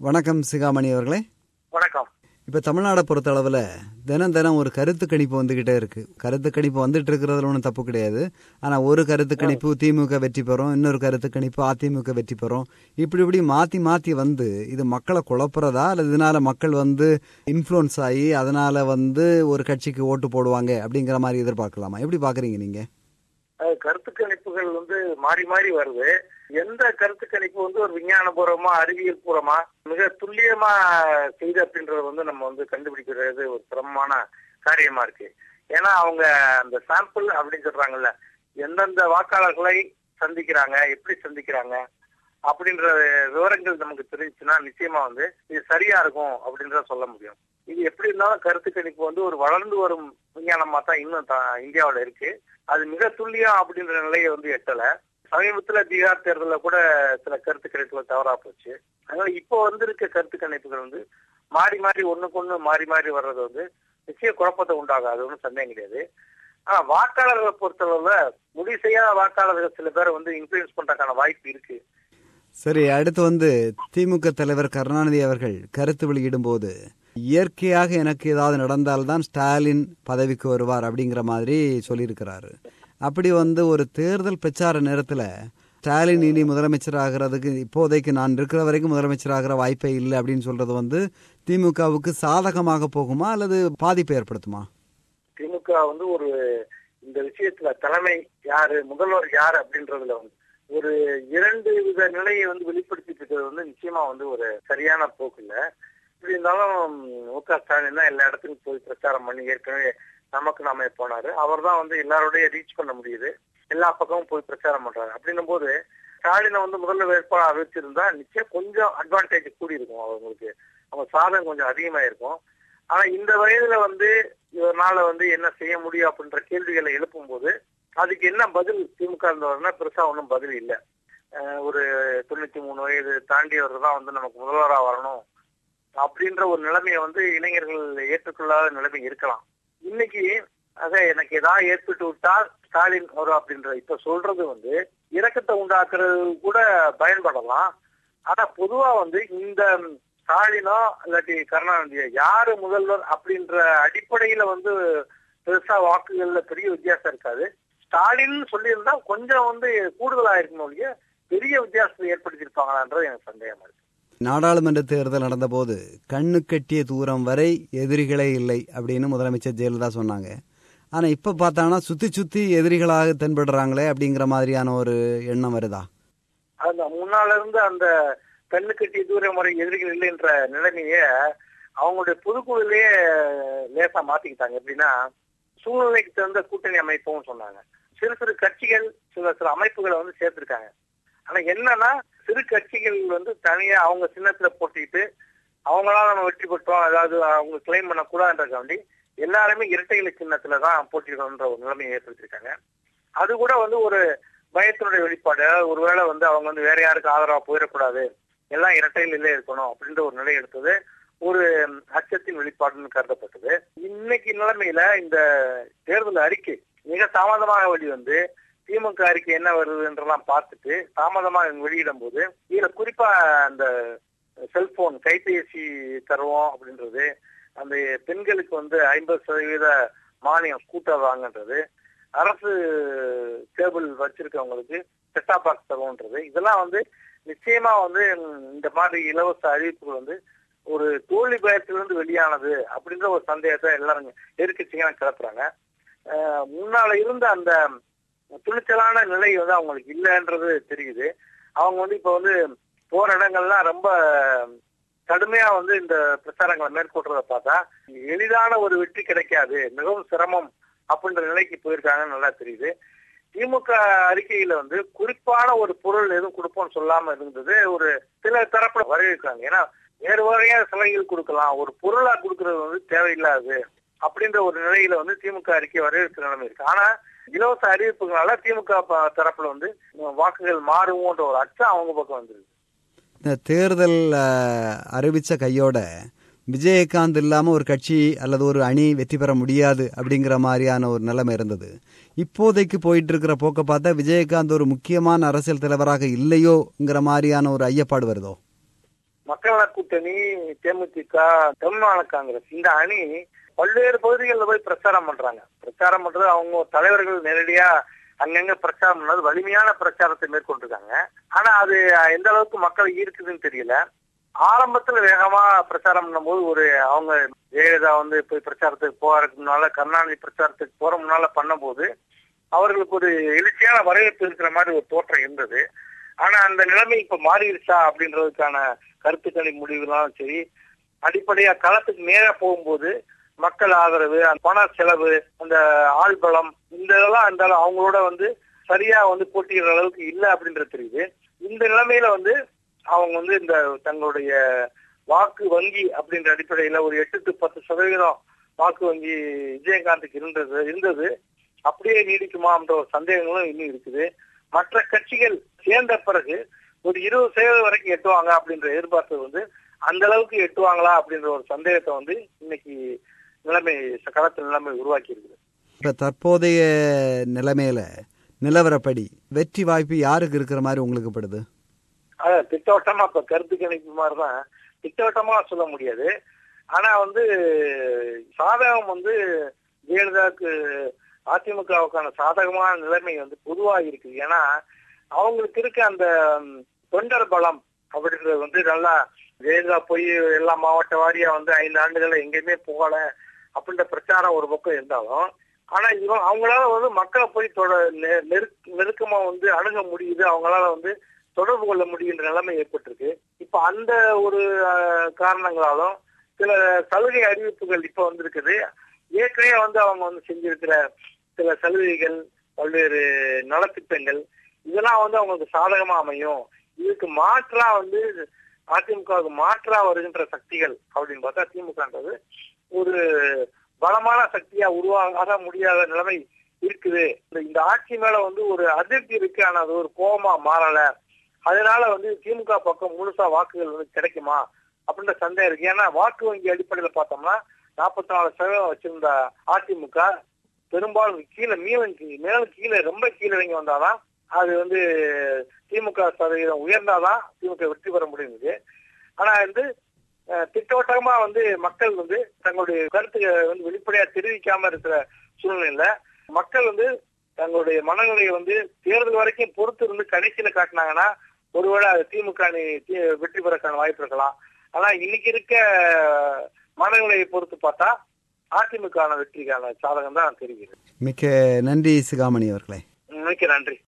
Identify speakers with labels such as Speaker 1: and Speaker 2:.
Speaker 1: வணக்கம் சிகாமணி அவர்களே
Speaker 2: வணக்கம்
Speaker 1: இப்போ தமிழ்நாடை பொறுத்த அளவில் தினம் தினம் ஒரு கருத்து கணிப்பு வந்துக்கிட்டே இருக்கு கருத்து கணிப்பு வந்துட்டு இருக்கிறதுல ஒன்றும் தப்பு கிடையாது ஆனால் ஒரு கருத்து கணிப்பு திமுக வெற்றி பெறும் இன்னொரு கருத்து கணிப்பு அதிமுக வெற்றி பெறும் இப்படி இப்படி மாற்றி மாற்றி வந்து இது மக்களை குழப்புறதா அல்லது இதனால மக்கள் வந்து இன்ஃப்ளூயன்ஸ் ஆகி அதனால வந்து ஒரு கட்சிக்கு ஓட்டு போடுவாங்க அப்படிங்கிற மாதிரி எதிர்பார்க்கலாமா எப்படி பார்க்குறீங்க நீங்கள்
Speaker 2: அஹ் கருத்து கணிப்புகள் வந்து மாறி மாறி வருது எந்த கருத்து கணிப்பு வந்து ஒரு விஞ்ஞானபூர்வமா அறிவியல் பூர்வமா மிக துல்லியமா செய்து அப்படின்றது வந்து நம்ம வந்து கண்டுபிடிக்கிறது ஒரு சிரமமான காரியமா இருக்கு ஏன்னா அவங்க அந்த சாம்பிள் அப்படின்னு சொல்றாங்கல்ல எந்தெந்த வாக்காளர்களை சந்திக்கிறாங்க எப்படி சந்திக்கிறாங்க அப்படின்ற விவரங்கள் நமக்கு தெரிஞ்சுச்சுன்னா நிச்சயமா வந்து இது சரியா இருக்கும் அப்படின்றத சொல்ல முடியும் இது எப்படி இருந்தாலும் கருத்து கணிப்பு வந்து ஒரு வளர்ந்து வரும் விஞ்ஞானமா தான் இன்னும் தா- இந்தியாவுல இருக்கு அது மிக துல்லியம் அப்படின்ற நிலையை வந்து எட்டல சமீபத்துல பீகார் தேர்தலில் கூட சில கருத்து கணிப்புகள் தவறா போச்சு அதனால இப்போ வந்திருக்க கருத்து கணிப்புகள் வந்து மாறி மாறி ஒண்ணுக்கு ஒண்ணு மாறி மாறி வர்றது வந்து நிச்சய குழப்பத்தை உண்டாகும் அது ஒன்றும் சந்தேகம் கிடையாது ஆனா வாக்காளர்களை பொறுத்தளவுல முடிவு செய்யாத வாக்காளர்கள் சில பேரை வந்து இன்ஃபுளுன்ஸ் பண்றதுக்கான வாய்ப்பு இருக்கு
Speaker 1: சரி அடுத்து வந்து திமுக தலைவர் கருணாநிதி அவர்கள் கருத்து வெளியிடும்போது இயற்கையாக எனக்கு ஏதாவது நடந்தால்தான் ஸ்டாலின் பதவிக்கு வருவார் அப்படிங்கிற மாதிரி சொல்லியிருக்கிறாரு அப்படி வந்து ஒரு தேர்தல் பிரச்சார நேரத்தில் ஸ்டாலின் இனி முதலமைச்சர் ஆகிறதுக்கு இப்போதைக்கு நான் இருக்கிற வரைக்கும் முதலமைச்சர் ஆகிற வாய்ப்பே இல்லை அப்படின்னு சொல்றது வந்து திமுகவுக்கு சாதகமாக போகுமா அல்லது பாதிப்பை ஏற்படுத்துமா
Speaker 2: திமுக வந்து ஒரு இந்த விஷயத்துல தலைமை யாரு முதல்வர் யாரு அப்படின்றதுல வந்து ஒரு இரண்டு வித நிலையை வந்து வெளிப்படுத்திட்டு இருக்கிறது வந்து நிச்சயமா வந்து ஒரு சரியான போக்கு இல்ல இப்படி இருந்தாலும் மு க ஸ்டாலின் தான் எல்லா இடத்துக்கும் போய் பிரச்சாரம் பண்ணி ஏற்கனவே நமக்கு நாம போனாரு அவர் தான் வந்து எல்லாரோடய ரீச் பண்ண முடியுது எல்லா பக்கமும் போய் பிரச்சாரம் பண்றாரு அப்படின்னும் போது ஸ்டாலினை வந்து முதல்ல வேட்பாளர் அறிவிச்சிருந்தா நிச்சயம் கொஞ்சம் அட்வான்டேஜ் கூடி இருக்கும் அவங்களுக்கு அவங்க சாதகம் கொஞ்சம் அதிகமா இருக்கும் ஆனா இந்த வயதுல வந்து இவரால வந்து என்ன செய்ய முடியும் அப்படின்ற கேள்விகளை எழுப்பும் போது அதுக்கு என்ன பதில் திமுக இருந்தவர்னா பெருசா ஒன்றும் பதில் இல்லை அஹ் ஒரு தொண்ணூத்தி மூணு வயது தாண்டியவர் தான் வந்து நமக்கு முதல்வரா வரணும் அப்படின்ற ஒரு நிலைமையை வந்து இளைஞர்கள் ஏற்றுக்கொள்ளாத நிலைமை இருக்கலாம் இன்னைக்கு ஆக எனக்கு ஏதாவது ஏற்பட்டு விட்டால் ஸ்டாலின் வரும் அப்படின்ற இப்ப சொல்றது வந்து இரக்கத்தை உண்டாக்குறது கூட பயன்படலாம் ஆனா பொதுவா வந்து இந்த ஸ்டாலினோ இல்லாட்டி கருணாநிதியோ யாரு முதல்வர் அப்படின்ற அடிப்படையில வந்து பெருசா வாக்குகள்ல பெரிய வித்தியாசம் இருக்காது ஸ்டாலின் சொல்லியிருந்தா கொஞ்சம் வந்து கூடுதலா இருக்கணும் ஒழிய பெரிய வித்தியாசத்தை ஏற்படுத்தியிருப்பாங்களான்றது எனக்கு சந்தேகமா இருக்கு
Speaker 1: நாடாளுமன்ற தேர்தல் நடந்தபோது கண்ணு கட்டிய தூரம் வரை எதிரிகளே இல்லை அப்படின்னு முதலமைச்சர் ஜெயலலிதா சொன்னாங்க ஆனா இப்ப பார்த்தாங்கன்னா சுத்தி சுத்தி எதிரிகளாக தென்படுறாங்களே அப்படிங்கிற மாதிரியான ஒரு எண்ணம் வருதா
Speaker 2: அந்த முன்னால இருந்து அந்த கண்ணு கட்டிய தூரம் வரை எதிரிகள் இல்லைன்ற நிலைமைய அவங்களுடைய பொதுக்குழுலயே லேசா மாத்திக்கிட்டாங்க எப்படின்னா சூழ்நிலைக்கு தகுந்த கூட்டணி அமைப்பும் சொன்னாங்க சிறு சிறு கட்சிகள் சில சில அமைப்புகளை வந்து சேர்த்திருக்காங்க ஆனா என்னன்னா சிறு கட்சிகள் வந்து தனியா அவங்க சின்னத்துல போட்டிட்டு அவங்களால நம்ம வெற்றி பெற்றோம் அதாவது அவங்க கிளைம் பண்ணக்கூடாதுன்றக்காண்டி எல்லாருமே இரட்டை இலை சின்னத்துல தான் போட்டியிடணுன்ற ஒரு நிலைமையை ஏற்படுத்தியிருக்காங்க அது கூட வந்து ஒரு பயத்தினுடைய வெளிப்பாடு அதாவது ஒருவேளை வந்து அவங்க வந்து வேற யாருக்கு ஆதரவா போயிடக்கூடாது எல்லாம் இரட்டையிலே இருக்கணும் அப்படின்ற ஒரு நிலை எடுத்தது ஒரு அச்சத்தின் வெளிப்பாடுன்னு கருதப்பட்டது இன்னைக்கு நிலைமையில இந்த தேர்தல் அறிக்கை மிக தாமதமாக வெளிவந்து திமுக அறிக்கை என்ன வருதுன்றலாம் பார்த்துட்டு தாமதமாக வெளியிடும் போது இதுல குறிப்பா அந்த செல்போன் கைபேசி தருவோம் அப்படின்றது அந்த பெண்களுக்கு வந்து ஐம்பது சதவீத மானியம் கூட்டுறதாங்கன்றது அரசு கேபிள் வச்சிருக்கவங்களுக்கு செட்டா பாக்ஸ் தருவோன்றது இதெல்லாம் வந்து நிச்சயமா வந்து இந்த மாதிரி இலவச அறிவிப்புகள் வந்து ஒரு தோல்வி பயத்திலிருந்து வெளியானது அப்படின்ற ஒரு சந்தேகத்தை எல்லாரும் எதிர்கட்சிங்க கிளப்புறாங்க அஹ் முன்னால இருந்த அந்த துணிச்சலான நிலை வந்து அவங்களுக்கு இல்லைன்றது தெரியுது அவங்க வந்து இப்ப வந்து போற இடங்கள்லாம் ரொம்ப கடுமையா வந்து இந்த பிரச்சாரங்களை மேற்கொள்றத பார்த்தா எளிதான ஒரு வெற்றி கிடைக்காது மிகவும் சிரமம் அப்படின்ற நிலைக்கு போயிருக்காங்கன்னு நல்லா தெரியுது திமுக அறிக்கையில வந்து குறிப்பான ஒரு பொருள் எதுவும் கொடுப்போம்னு சொல்லாம இருந்தது ஒரு சில தரப்புல வரவேற்கிறாங்க ஏன்னா வேறு வகையா சலுகைகள் கொடுக்கலாம் ஒரு பொருளா கொடுக்கறது வந்து தேவையில்லாது அப்படின்ற ஒரு நிலையில வந்து திமுக அறிக்கை வரவேற்கிற நிலைமை இருக்கு ஆனா இலவச அறிவிப்புகளால திமுக ப- தரப்புல வந்து வாக்குகள் மாறுவோன்ற ஒரு அச்சம் அவங்க பக்கம் வந்துருக்கு
Speaker 1: இந்த தேர்தல் அஹ், அறிவிச்ச கையோட விஜயகாந்த் இல்லாம ஒரு கட்சி அல்லது ஒரு அணி வெற்றி பெற முடியாது அப்படிங்கிற மாதிரியான ஒரு நிலைமை இருந்தது இப்போதைக்கு போயிட்டு இருக்கிற போக்க பார்த்தா விஜயகாந்த் ஒரு முக்கியமான அரசியல் தலைவராக இல்லையோங்கிற மாதிரியான ஒரு ஐயப்பாடு வருதோ
Speaker 2: மக்கள் நல கூட்டணி தேமுதிக தமிழ்மாநில காங்கிரஸ் இந்த அணி பல்வேறு பகுதிகளில் போய் பிரச்சாரம் பண்றாங்க பிரச்சாரம் பண்றது அவங்க தலைவர்கள் நேரடியா அங்கங்க பிரச்சாரம் பண்ணது வலிமையான பிரச்சாரத்தை மேற்கொண்டிருக்காங்க ஆனா அது எந்த அளவுக்கு மக்கள் ஈர்க்குதுன்னு தெரியல ஆரம்பத்துல வேகமா பிரச்சாரம் பண்ணும்போது ஒரு அவங்க ஜெயலலிதா வந்து போய் பிரச்சாரத்துக்கு போறதுக்கு முன்னால கருணாநிதி பிரச்சாரத்துக்கு போற முன்னால பண்ணும்போது அவர்களுக்கு ஒரு எழுச்சியான வரவேற்பு இருக்கிற மாதிரி ஒரு தோற்றம் இருந்தது ஆனா அந்த நிலைமை இப்ப மாறிடுச்சா அப்படின்றதுக்கான கருத்து கணிப்பு முடிவுலாம் சரி அடிப்படையா களத்துக்கு நேரா போகும்போது மக்கள் ஆதரவு அந்த பண செலவு அந்த ஆள் பலம் இந்த இதெல்லாம் அந்த அவங்களோட வந்து சரியா வந்து போட்டியிடுற அளவுக்கு இல்லை அப்படின்றது தெரியுது இந்த நிலைமையில வந்து அவங்க வந்து இந்த தங்களுடைய வாக்கு வங்கி அப்படின்ற அடிப்படையில ஒரு எட்டு டு பத்து சதவீதம் வாக்கு வங்கி விஜயகாந்துக்கு இருந்தது இருந்தது அப்படியே நீடிக்குமான்ற ஒரு சந்தேகங்களும் இன்னும் இருக்குது மற்ற கட்சிகள் சேர்ந்த பிறகு ஒரு இருபது சதவீதம் வரைக்கும் எட்டுவாங்க அப்படின்ற எதிர்பார்ப்பு வந்து அந்த அளவுக்கு எட்டுவாங்களா அப்படின்ற ஒரு சந்தேகத்தை வந்து இன்னைக்கு நிலைமை களத்தில் நிலைமை உருவாக்கி இருக்குது
Speaker 1: இப்ப தற்போதைய நிலைமையில நிலவரப்படி வெற்றி வாய்ப்பு யாருக்கு இருக்கிற மாதிரி உங்களுக்கு படுது
Speaker 2: அதான் திட்டவட்டமா இப்ப கருத்து கணிப்பு மாதிரிதான் திட்டவட்டமா சொல்ல முடியாது ஆனா வந்து சாதகம் வந்து ஜெயலலிதாவுக்கு அதிமுகவுக்கான சாதகமான நிலைமை வந்து பொதுவா இருக்கு ஏன்னா அவங்களுக்கு இருக்க அந்த தொண்டர் பலம் அப்படின்றது வந்து நல்லா ஜெயலலிதா போய் எல்லா மாவட்ட வாரியா வந்து ஐந்து ஆண்டுகளை எங்கேயுமே போகல அப்படின்ற பிரச்சாரம் ஒரு பக்கம் இருந்தாலும் ஆனா இவன் அவங்களால வந்து மக்களை போய் தொட நெருக்கமா வந்து அணுக முடியுது அவங்களால வந்து தொடர்பு கொள்ள முடிகின்ற நிலைமை ஏற்பட்டிருக்கு இப்ப அந்த ஒரு காரணங்களாலும் சில சலுகை அறிவிப்புகள் இப்ப வந்திருக்குது ஏற்கனவே வந்து அவங்க வந்து செஞ்சிருக்கிற சில சலுகைகள் பல்வேறு நலத்திட்டங்கள் இதெல்லாம் வந்து அவங்களுக்கு சாதகமா அமையும் இதுக்கு மாற்றா வந்து அதிமுகவுக்கு மாற்றா வருகின்ற சக்திகள் அப்படின்னு பார்த்தா திமுகன்றது ஒரு பலமான சக்தியா உருவாகாத முடியாத நிலைமை இருக்குது இந்த ஆட்சி மேல வந்து ஒரு அதிருப்தி இருக்கு ஆனா அது ஒரு கோபமா மாறல அதனால வந்து திமுக பக்கம் முழுசா வாக்குகள் வந்து கிடைக்குமா அப்படின்ற சந்தேகம் இருக்கு ஏன்னா வாக்கு வங்கி அடிப்படையில பார்த்தோம்னா நாற்பத்தி நாலு சதவீதம் வச்சிருந்த அதிமுக பெரும்பாலும் கீழே மீளம் மேலும் கீழே ரொம்ப கீழே இறங்கி வந்தாதான் அது வந்து திமுக சதவீதம் உயர்ந்தாதான் திமுக வெற்றி பெற முடியுது ஆனா வந்து திட்டவட்டமா வந்து மக்கள் வந்து தங்களுடைய கருத்துக்களை வந்து வெளிப்படையா தெரிவிக்காம இருக்கிற சூழ்நிலையில மக்கள் வந்து தங்களுடைய மனநிலையை வந்து தேர்தல் வரைக்கும் பொறுத்து இருந்து கடைசியில காட்டினாங்கன்னா ஒருவேளை திமுக வெற்றி பெறக்கான வாய்ப்பு இருக்கலாம் ஆனா இன்னைக்கு இருக்க மனநிலையை பொறுத்து பார்த்தா அதிமுக வெற்றிக்கான சாதகம் தான் தெரிகிறது
Speaker 1: மிக்க நன்றி சிகாமணி அவர்களே
Speaker 2: மிக்க நன்றி